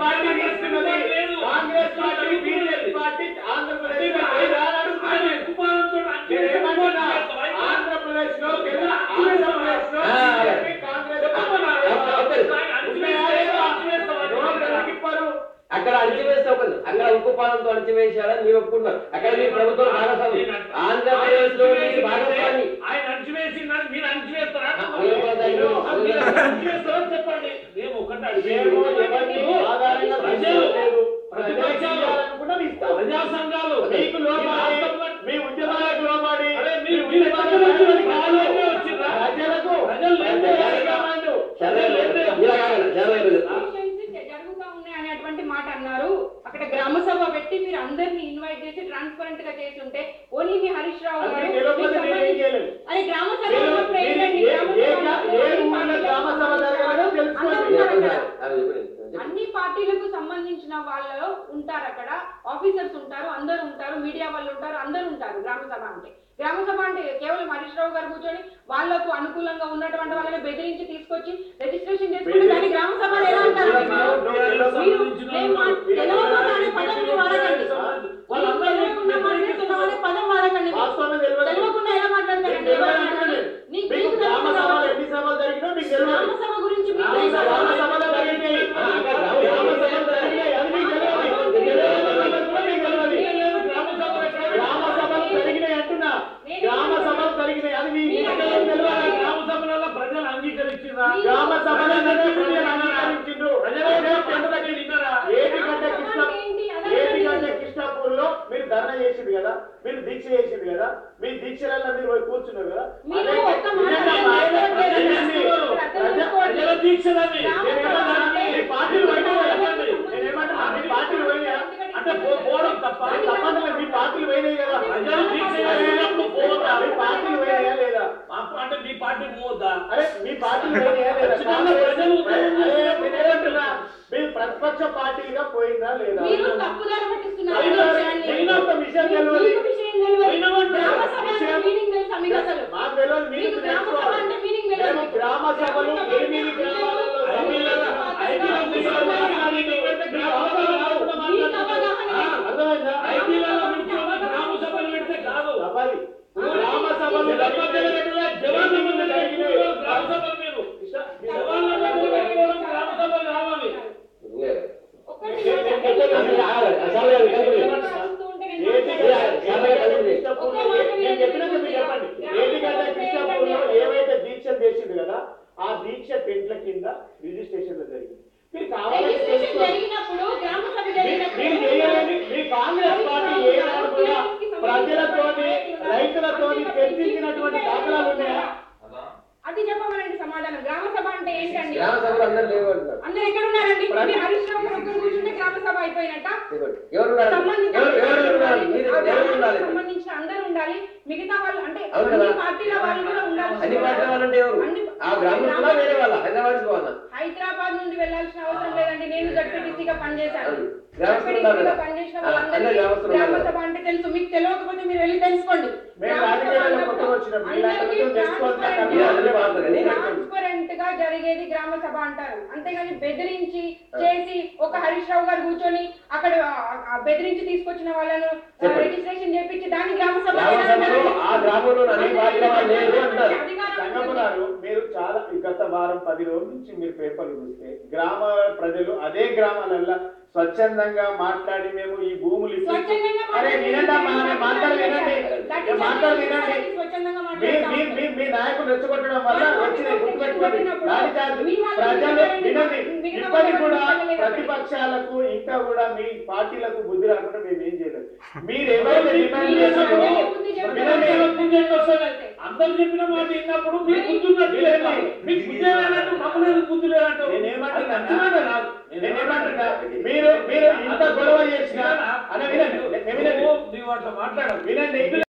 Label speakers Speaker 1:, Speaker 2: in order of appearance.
Speaker 1: Party తీసుకున్నది Congress party BJP party Andhra Pradesh నేనేమంటున్నా? ఆంధ్రప్రదేశ్ లో తెలంగాణ- ఆంధ్రప్రదేశ్ లో బీజేపీ కాంగ్రెస్ ఉన్నాయా లేదా? ఎవరు తగ్గిపోరు?
Speaker 2: అక్కడ అణచివేస్తే ఒక అక్కడ ఉక్కు పాలంతో అణచివేశాడని మీరు ఒప్పుకున్నారు అక్కడ మీ ప్రభుత్వం భాగస్వామి ఆంధ్రప్రదేశ్ లో మీరు భాగస్వామి
Speaker 3: ఆయన అణచివేసి మీరు అణచివేస్తారా
Speaker 2: ఆ, మీరు
Speaker 3: మీరు అణచివేస్తారా చెప్పండి మేము ఒకటి
Speaker 1: మేము ఎవరిని ఆధారంగా
Speaker 3: ప్రజలు
Speaker 1: తీసుకోలేదు.
Speaker 3: ప్రతిపక్షాలు
Speaker 1: ఇవ్వాలనుకున్నాం ఇస్తాం.
Speaker 3: ప్రజా సంఘాలు
Speaker 1: మీకు లోబడి మీ ఉద్యమాలకు లోబడి
Speaker 3: అరే,
Speaker 1: మీ
Speaker 3: మీరు- మీరు
Speaker 1: ఉద్యమాలకు
Speaker 3: ఎక్కడ నుంచి
Speaker 1: లోబడి
Speaker 3: కావాలంటే వచ్చిర్రా?
Speaker 1: ప్రజలకు
Speaker 3: ప్రజలు లేదే.
Speaker 1: ప్రజలకు
Speaker 2: చదవలేదు ఇలా కాదు చదవలేదు
Speaker 4: ఎలక్షన్స్ జరుగుతా ఉన్నాయి అనేటువంటి మాట అన్నారు అక్కడ గ్రామ సభ పెట్టి మీరు అందరిని ఇన్వైట్ చేసి ట్రాన్స్పరెంట్ గా చేసి ఉంటే ఓన్లీ మీ హరీష్ రావు
Speaker 1: అది
Speaker 4: గారు
Speaker 1: మీకు తెలియకపోతే
Speaker 4: మీకు
Speaker 1: నేను ఏం
Speaker 4: సంబంధించి-
Speaker 1: చేయలేను.
Speaker 4: అరే గ్రామ సభ
Speaker 1: మీరు-
Speaker 4: ఉన్నప్పుడు
Speaker 1: మీరు
Speaker 4: ఏంటండి?
Speaker 1: ఏ-
Speaker 4: గ్రామ
Speaker 1: ఏ
Speaker 4: సభ
Speaker 1: గ్రా-
Speaker 4: ఉన్నప్పుడు
Speaker 1: ఏ
Speaker 4: అన్ని
Speaker 1: ఊళ్ళో గ్రామ సభ జరగాలో తెలుసుకోండి.
Speaker 4: అందరూ
Speaker 2: మీరు
Speaker 4: ఉన్నారు
Speaker 2: చెప్పండి
Speaker 4: అక్కడ.
Speaker 2: సార్. అది చెప్పండి. చెప్పండి.
Speaker 4: అన్ని పార్టీలకు సంబంధించిన వాళ్ళు ఉంటారు అక్కడ ఆఫీసర్స్ ఉంటారు అందరూ ఉంటారు మీడియా వాళ్ళు ఉంటారు అందరూ ఉంటారు గ్రామ సభ అంటే గ్రామ సభ అంటే కేవలం హరీష్ రావు గారు కూర్చొని వాళ్లకు అనుకూలంగా ఉన్నటువంటి వాళ్ళని బెదిరించి తీసుకొచ్చి రిజిస్ట్రేషన్ చేసుకుంటే దాన్ని గ్రామ సభ అని ఎలా అంటారు మీరు మేము మా- తెలియకుండా అనే పదం మీరు వాడకండి
Speaker 3: వాళ్ళందరూ
Speaker 4: తెలియకుండా మాట్లాడుతున్నాం అనే పదం వాడకండి
Speaker 1: వాస్తవమే తెలియదు.
Speaker 4: తెలియకుండా ఎలా మాట్లాడతారండి
Speaker 1: మీకు తెలియదు
Speaker 4: ఎవరు
Speaker 1: అనుకోండి.
Speaker 4: మాట్లాడారు? నీకు
Speaker 1: మీకు
Speaker 4: మీకు
Speaker 1: గ్రామ
Speaker 4: తెలియదు
Speaker 1: సభలు
Speaker 4: కాబట్టి.
Speaker 1: ఎన్ని సభలు జరిగినా మీకు
Speaker 4: గ్రామ
Speaker 1: తెలియదు.
Speaker 4: సభ గురించి మీకు
Speaker 1: గ్రామ
Speaker 4: తెలుసా?
Speaker 1: గ్రామ సభలు జరిగినాయి.
Speaker 2: ఆ, అక్కడ గ్రామ
Speaker 1: గ్రామ
Speaker 2: సభలు
Speaker 1: సభలు జరిగినాయి. అది మీకు తెలియదు. మీకు తెలియదు. మీకు తెలియదు. గ్రామ సభలు జరిగినాయి అంటున్నా గ్రామ సభలు జరిగినాయి అది మీ మీకు తెలియదు.
Speaker 3: గ్రామ సభలలో ప్రజలు అంగీకరించారా
Speaker 1: గ్రామ సభలనే ప్రజలు అంగీకరించిండ్రు. ప్రజలే టెండర్లకి
Speaker 3: విన్నారా
Speaker 1: ఏటిగడ్డ కృష్ణ ఏటిగడ్డ కృష్ణాపూర్ లో మీరు ధర్నా చేసింది కదా మీరు దీక్ష చేసింది కదా మీ దీక్షలలో మీరు పోయి కూర్చున్నారు కదా
Speaker 4: మీరు
Speaker 1: అదే
Speaker 4: ఒక్క మాట
Speaker 1: వినండి అమ్మా.
Speaker 4: మాట్లాడలేదు.
Speaker 1: వినండి. ప్రజ-
Speaker 3: ప్రజల దీక్షలని
Speaker 1: నేనేమన్నా మీ పార్టీలు పోయినాయి కదా నేనేమన్నా మీ పార్టీలు పోయినాయా
Speaker 3: అంటే పో- పోవడం తప్ప
Speaker 1: అది తప్పదు మీ పార్టీలు పోయినాయి కదా
Speaker 3: ప్రజలు దీక్ష చేసినప్పుడు పోవద్దా?
Speaker 1: మీ పార్టీలు పోయినాయా లేదా
Speaker 3: మా- అంటే మీ పార్టీ పోవద్దా
Speaker 1: అరే మీ పార్టీలు పోయినాయా లేదా
Speaker 3: ఖచ్చితంగా ప్రజలు ఉద్యమం
Speaker 1: అరే,
Speaker 3: చేసినప్పుడు
Speaker 1: నేనేమంటున్నా మీ ప్రతిపక్ష పార్టీలుగా పోయిందా లేదా
Speaker 4: మీరు తప్పుదారి పట్టిస్తున్నారు
Speaker 1: అయినా-
Speaker 4: విషయాన్ని.
Speaker 1: అయినా ఒక విషయం తెలియదు.
Speaker 4: మీకు విషయం తెలియదు.
Speaker 3: అయినా ఒక
Speaker 4: గ్రామ సభ అంటే
Speaker 1: విషయం-
Speaker 4: మీనింగ్ తెలుసా మీకు అసలు?
Speaker 1: మాకు తెలియదు మీరు
Speaker 4: మీకు గ్రామ సభ
Speaker 1: తెలుసుకోవాలి.
Speaker 4: అంటే మీనింగ్ తెలియదు.
Speaker 1: మేము గ్రామ సభలు ఎనిమిది గ్రామాలలో
Speaker 3: ఐపీఎల్ ఐపీఎల్ గ్రామ సభలు కాకుండా
Speaker 4: మీకు అవగాహన లేదు.
Speaker 1: అర్థమైందా
Speaker 3: ఐపీఎల్ గ్రామ సభలు పెడితే కాదు
Speaker 1: సభలు గ్రామ సభలు
Speaker 3: జలపద్దెల గడ్డలో జవాన్ల మధ్య పెట్టుకోవడం గ్రామ సభలు మీరు జవాన్ల మధ్య పెట్టుకోవడం గ్రామ సభలు కావాలి
Speaker 2: లేదు.
Speaker 4: ఒక్కటి
Speaker 1: నేను- నేను
Speaker 4: మాట్లాడండి.
Speaker 1: చెప్పేది
Speaker 2: అది ఆగదు. అసలు లేదు. కలిపి.
Speaker 4: చూస్తూ ఉంటే నేను
Speaker 1: ఏటిగడ్డ
Speaker 4: మాట్లాడను.
Speaker 1: ఏటిగడ్డ కృష్ణాపూర్ నేను చెప్పినట్టు మీరు చెప్పండి ఏటిగడ్డ కృష్ణాపూర్లో ఏవైతే దీక్షలు చేసిండు కదా ఆ దీక్ష టెంట్ల కింద రిజిస్ట్రేషన్ జరిగింది మీరు కావాలని
Speaker 4: రిజిస్ట్రేషన్
Speaker 1: తెలుసుకోండి.
Speaker 4: జరిగినప్పుడు గ్రామ సభ
Speaker 1: మీ-
Speaker 4: జరిగినప్పుడు
Speaker 1: మీరు చేయాలని మీ కాంగ్రెస్ పార్టీ ఏనాడు కూడా ప్రజలతోని రైతులతోని చర్చించినటువంటి దాఖలాలు ఉన్నాయా
Speaker 4: అది చెప్పమనండి సమాధానం గ్రామ సభ అంటే ఏంటండి
Speaker 2: గ్రామ సభలు అందరూ లేవు అంటున్నారు
Speaker 4: అందరు ఎక్కడ ఉన్నారండి మీరు హరీష్ రావు గారు ఒక్కరు కూర్చుంటే గ్రామ సభ అయిపోయినట్ట
Speaker 2: ఇదిగోండి. ఎవరు ఉన్నారు?
Speaker 4: సంబంధిత
Speaker 2: ఎవరు ఎవరు ఉన్నారు? మీరు
Speaker 4: ఆ
Speaker 2: ఎవరు
Speaker 4: గ్రామానికి
Speaker 2: ఉండాలి
Speaker 4: సంబంధించిన అందరూ ఉండాలి మిగతా వాళ్ళు అంటే
Speaker 2: అవును కదా?
Speaker 4: అన్ని పార్టీల వాళ్ళు కూడా ఉండాలి
Speaker 2: అన్ని పార్టీల వాళ్ళంటే ఎవరు
Speaker 4: అన్ని-
Speaker 2: ఆ గ్రామంలో వేరే వాళ్ళ హైదరాబాద్ పోవాలా
Speaker 4: హైదరాబాద్ నుండి వెళ్ళాల్సిన అవసరం లేదండి నేను జడ్పీటీసీగా పనిచేశాను
Speaker 2: అవును. గ్రామస్తులు
Speaker 4: జడ్పీటీసీగా
Speaker 2: ఉన్నారు.
Speaker 4: పనిచేసిన
Speaker 2: ఆ,
Speaker 4: వాళ్ళందరికీ
Speaker 2: అందరు గ్రామస్తులు
Speaker 4: గ్రామ
Speaker 2: ఉన్నారు.
Speaker 4: సభ అంటే తెలుసు మీకు తెలియకపోతే మీరు వెళ్ళి తెలుసుకోండి
Speaker 1: మేము
Speaker 4: గ్రామ సభ
Speaker 1: రాజకీయాల్లో
Speaker 4: అన్నప్పుడు
Speaker 1: కొత్తగా వచ్చినాం.
Speaker 4: అందరికీ
Speaker 1: ఇలాంటి విషయం తెలుసుకోవాలి.
Speaker 4: transparent
Speaker 2: మీరు అందరూ మాట్లాడండి. నేను
Speaker 4: ట్రాన్స్పరెంట్ గా జరిగేది గ్రామ సభ అంటారు అంతేగాని బెదిరించి చేసి ఒక హరీష్ రావు గారు కూర్చొని అక్కడ ఆ, ఆ బెదిరించి తీసుకొచ్చిన వాళ్ళను ఆ,
Speaker 2: చెప్పండి.
Speaker 4: రిజిస్ట్రేషన్ చేపించి దాన్ని గ్రామ సభ
Speaker 2: గ్రామ
Speaker 4: ఎలా
Speaker 2: సభలో
Speaker 4: అంటారు?
Speaker 2: ఆ గ్రామంలో అన్ని పార్టీల వాళ్ళు లేరు అంటారు
Speaker 4: అధికారం
Speaker 1: సంగమ గారు మీరు చాలా ఈ గత వారం పది రోజుల నుంచి మీరు పేపర్లు చూస్తే గ్రామ ప్రజలు అదే గ్రామాలల్లో స్వచ్ఛందంగా మాట్లాడి మేము ఈ భూములు ఇచ్చి-
Speaker 4: స్వచ్ఛందంగా
Speaker 1: అరే
Speaker 4: మాట్లాడి-
Speaker 1: వినండి అమ్మా నేను మాట్లాడి వినండి
Speaker 4: దట్
Speaker 1: నేను
Speaker 4: ఈస్
Speaker 1: మాట్లాడి
Speaker 4: అదే
Speaker 1: వినండి
Speaker 4: స్వచ్ఛందంగా
Speaker 1: మీ
Speaker 4: మాట్లాడతాం.
Speaker 1: మీ మీ మీ నాయకుడు రెచ్చగొట్టడం వల్ల
Speaker 4: వాళ్ళు
Speaker 1: వచ్చినాయి గుర్తుపెట్టుకోండి
Speaker 4: రెచ్చగొట్టినప్పుడు
Speaker 1: లాఠీ చార్జ్
Speaker 4: మీ వాళ్ళు
Speaker 1: ప్రజలు
Speaker 4: రెచ్చగొట్టినప్పుడు
Speaker 1: వినండి
Speaker 4: మిగతా
Speaker 1: ఇప్పటికి
Speaker 4: వాళ్ళు
Speaker 1: కూడా
Speaker 4: రెచ్చగొట్టలేదు.
Speaker 1: ప్రతిపక్షాలకు ఇంకా కూడా మీ పార్టీలకు బుద్ధి రాకుండా మేము ఏం చేయలేదు మీరు ఎవరైతే డిమాండ్
Speaker 4: మీరు
Speaker 1: చేశారో
Speaker 4: ప్రజలకు బుద్ధి చెప్పాలి.
Speaker 1: వినండి
Speaker 3: బుద్ధి ఎట్లా వస్తుంది? అందరు చెప్పిన మాట విన్నప్పుడు మీకు బుద్ధి ఉన్నట్టు లేదు. మీకు బుద్ధి లేదంటూ మమ్మల్ని బుద్ధి లేదంటూ
Speaker 1: నేనేమంటున్నా?
Speaker 3: అది మంచి మాట కాదు.
Speaker 1: నేనేమంటున్నా మీరు మీరు ఇంత గొడవ చేసినా అన్న వినండి నేను వినండి
Speaker 3: నువ్వు నీవు అట్లా మాట్లాడవు
Speaker 1: వినండి